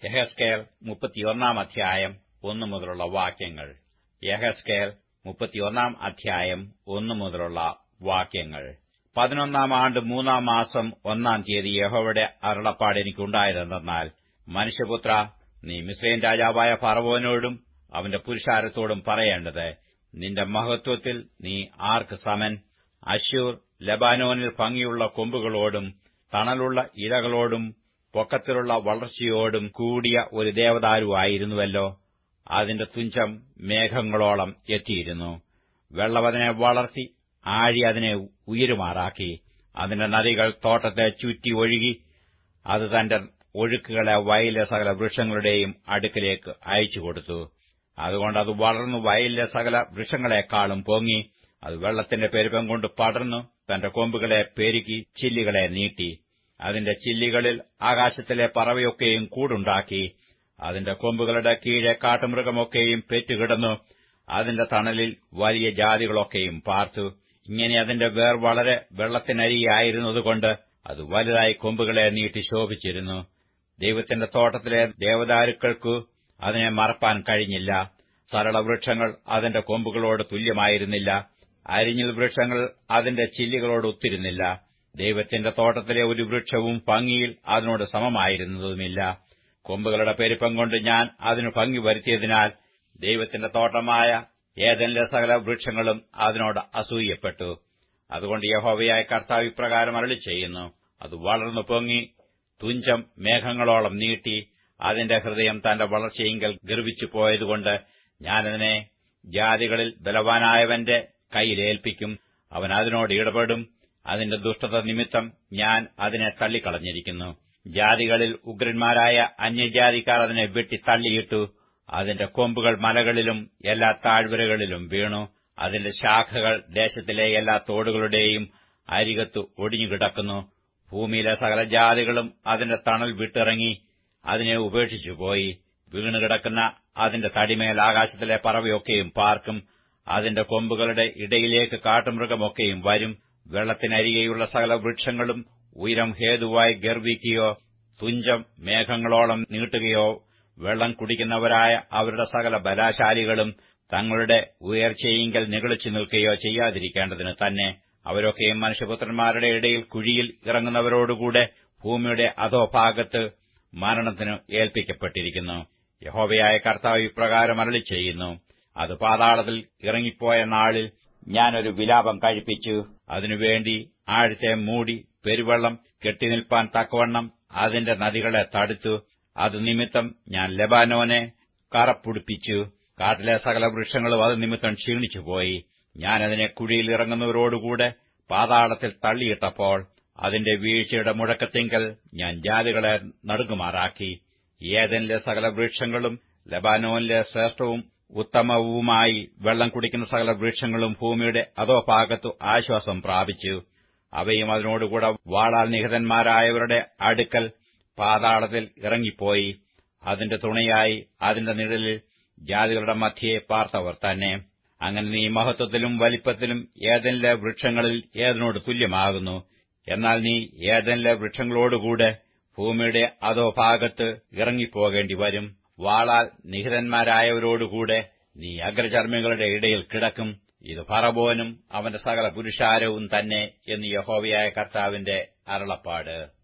യഹസ്കേൽ മുപ്പത്തിയൊന്നാം അധ്യായം ഒന്നു മുതലുള്ള വാക്യങ്ങൾ യഹസ്കേൽ മുപ്പത്തിയൊന്നാം അധ്യായം ഒന്നു മുതലുള്ള വാക്യങ്ങൾ പതിനൊന്നാം ആണ്ട് മൂന്നാം മാസം ഒന്നാം തീയതി യഹോവയുടെ അരുളപ്പാട് എനിക്കുണ്ടായതെന്നാൽ മനുഷ്യപുത്ര നീ മിസ്രൈൻ രാജാവായ ഫറവോനോടും അവന്റെ പുരുഷാരത്തോടും പറയേണ്ടത് നിന്റെ മഹത്വത്തിൽ നീ ആർക്ക് സമൻ അശ്യൂർ ലബാനോനിൽ ഭംഗിയുള്ള കൊമ്പുകളോടും തണലുള്ള ഇലകളോടും പൊക്കത്തിലുള്ള വളർച്ചയോടും കൂടിയ ഒരു ദേവദാരുവായിരുന്നുവല്ലോ അതിന്റെ തുഞ്ചം മേഘങ്ങളോളം എത്തിയിരുന്നു വെള്ളം അതിനെ വളർത്തി ആഴി അതിനെ ഉയരുമാറാക്കി അതിന്റെ നദികൾ തോട്ടത്തെ ചുറ്റി ഒഴുകി അത് തന്റെ ഒഴുക്കുകളെ വയലിലെ സകല വൃക്ഷങ്ങളുടെയും അടുക്കിലേക്ക് അയച്ചുകൊടുത്തു അതുകൊണ്ട് അത് വളർന്നു വയലിലെ സകല വൃക്ഷങ്ങളെക്കാളും പൊങ്ങി അത് വെള്ളത്തിന്റെ പെരുപ്പം കൊണ്ട് പടർന്നു തന്റെ കൊമ്പുകളെ പെരുക്കി ചില്ലികളെ നീട്ടി അതിന്റെ ചില്ലികളിൽ ആകാശത്തിലെ പറവയൊക്കെയും കൂടുണ്ടാക്കി അതിന്റെ കൊമ്പുകളുടെ കീഴെ കാട്ടുമൃഗമൊക്കെയും പെറ്റുകിടന്നു അതിന്റെ തണലിൽ വലിയ ജാതികളൊക്കെയും പാർത്തു ഇങ്ങനെ അതിന്റെ വേർ വളരെ വെള്ളത്തിനരിയായിരുന്നതുകൊണ്ട് അത് വലുതായി കൊമ്പുകളെ നീട്ടി ശോഭിച്ചിരുന്നു ദൈവത്തിന്റെ തോട്ടത്തിലെ ദേവദാരുക്കൾക്കു അതിനെ മറപ്പാൻ കഴിഞ്ഞില്ല സരളവൃക്ഷങ്ങൾ അതിന്റെ കൊമ്പുകളോട് തുല്യമായിരുന്നില്ല അരിഞ്ഞിൽ വൃക്ഷങ്ങൾ അതിന്റെ ചില്ലികളോട് ഒത്തിരുന്നില്ല ദൈവത്തിന്റെ തോട്ടത്തിലെ ഒരു വൃക്ഷവും ഭംഗിയിൽ അതിനോട് സമമായിരുന്നതുമില്ല കൊമ്പുകളുടെ പെരുപ്പം കൊണ്ട് ഞാൻ അതിനു ഭംഗി വരുത്തിയതിനാൽ ദൈവത്തിന്റെ തോട്ടമായ ഏതെന്റെ സകല വൃക്ഷങ്ങളും അതിനോട് അസൂയപ്പെട്ടു അതുകൊണ്ട് യഹോവയായ കർത്താവ് ഇപ്രകാരം അരളി ചെയ്യുന്നു അത് വളർന്നു പൊങ്ങി തുഞ്ചം മേഘങ്ങളോളം നീട്ടി അതിന്റെ ഹൃദയം തന്റെ വളർച്ചയെങ്കിൽ ഗർവിച്ചു പോയതുകൊണ്ട് ഞാനതിനെ ജാതികളിൽ ബലവാനായവന്റെ കൈയിലേൽപ്പിക്കും അവൻ അതിനോട് ഇടപെടും അതിന്റെ ദുഷ്ടത നിമിത്തം ഞാൻ അതിനെ തള്ളിക്കളഞ്ഞിരിക്കുന്നു ജാതികളിൽ ഉഗ്രന്മാരായ അന്യജാതിക്കാർ അതിനെ വെട്ടി തള്ളിയിട്ടു അതിന്റെ കൊമ്പുകൾ മലകളിലും എല്ലാ താഴ്വരകളിലും വീണു അതിന്റെ ശാഖകൾ ദേശത്തിലെ എല്ലാ തോടുകളുടെയും അരികത്ത് ഒടിഞ്ഞുകിടക്കുന്നു ഭൂമിയിലെ സകല ജാതികളും അതിന്റെ തണൽ വിട്ടിറങ്ങി അതിനെ ഉപേക്ഷിച്ചുപോയി വീണുകിടക്കുന്ന അതിന്റെ തടിമേൽ ആകാശത്തിലെ പറവയൊക്കെയും പാർക്കും അതിന്റെ കൊമ്പുകളുടെ ഇടയിലേക്ക് കാട്ടുമൃഗമൊക്കെയും വരും വെള്ളത്തിനരികെയുള്ള സകല വൃക്ഷങ്ങളും ഉയരം ഹേതുവായി ഗർവിക്കുകയോ തുഞ്ചം മേഘങ്ങളോളം നീട്ടുകയോ വെള്ളം കുടിക്കുന്നവരായ അവരുടെ സകല ബലാശാലികളും തങ്ങളുടെ ഉയർച്ചയെങ്കിൽ നിഗളിച്ചു നിൽക്കുകയോ ചെയ്യാതിരിക്കേണ്ടതിന് തന്നെ അവരൊക്കെയും മനുഷ്യപുത്രന്മാരുടെ ഇടയിൽ കുഴിയിൽ ഇറങ്ങുന്നവരോടുകൂടെ ഭൂമിയുടെ അധോഭാഗത്ത് മരണത്തിന് ഏൽപ്പിക്കപ്പെട്ടിരിക്കുന്നു യഹോവയായ കർത്താവ് ഇപ്രകാരം അരളി ചെയ്യുന്നു അത് പാതാളത്തിൽ ഇറങ്ങിപ്പോയ നാളിൽ ഞാനൊരു വിലാപം കഴിപ്പിച്ചു അതിനുവേണ്ടി ആഴത്തെ മൂടി പെരുവെള്ളം കെട്ടിനിൽപ്പാൻ തക്കവണ്ണം അതിന്റെ നദികളെ തടുത്തു അത് നിമിത്തം ഞാൻ ലബാനോനെ കറപ്പുടിപ്പിച്ചു കാട്ടിലെ സകല വൃക്ഷങ്ങളും അത് നിമിത്തം ക്ഷീണിച്ചുപോയി ഞാനതിനെ കുഴിയിൽ ഇറങ്ങുന്നവരോടുകൂടെ പാതാളത്തിൽ തള്ളിയിട്ടപ്പോൾ അതിന്റെ വീഴ്ചയുടെ മുഴക്കത്തിങ്കൽ ഞാൻ ജാതികളെ നടുങ്ങുമാറാക്കി ഏതെനിലെ സകല വൃക്ഷങ്ങളും ലബാനോനിലെ ശ്രേഷ്ഠവും ഉത്തമവുമായി വെള്ളം കുടിക്കുന്ന സകല വൃക്ഷങ്ങളും ഭൂമിയുടെ അധോഭാഗത്തു ആശ്വാസം പ്രാപിച്ചു അവയും അതിനോടുകൂടെ വാളാൽ നിഹിതന്മാരായവരുടെ അടുക്കൽ പാതാളത്തിൽ ഇറങ്ങിപ്പോയി അതിന്റെ തുണയായി അതിന്റെ നിഴലിൽ ജാതികളുടെ മധ്യയെ പാർത്തവർ തന്നെ അങ്ങനെ നീ മഹത്വത്തിലും വലിപ്പത്തിലും ഏതെനിലെ വൃക്ഷങ്ങളിൽ ഏതിനോട് തുല്യമാകുന്നു എന്നാൽ നീ ഏതെനിലെ വൃക്ഷങ്ങളോടുകൂടെ ഭൂമിയുടെ അതോ ഭാഗത്ത് ഇറങ്ങിപ്പോകേണ്ടി വരും വാളാൽ നിഹിതന്മാരായവരോടുകൂടെ നീ അഗ്രചർമ്മികളുടെ ഇടയിൽ കിടക്കും ഇത് ഫറബോനും അവന്റെ സകല പുരുഷാരവും തന്നെ എന്ന് യഹോവയായ കർത്താവിന്റെ അരുളപ്പാട്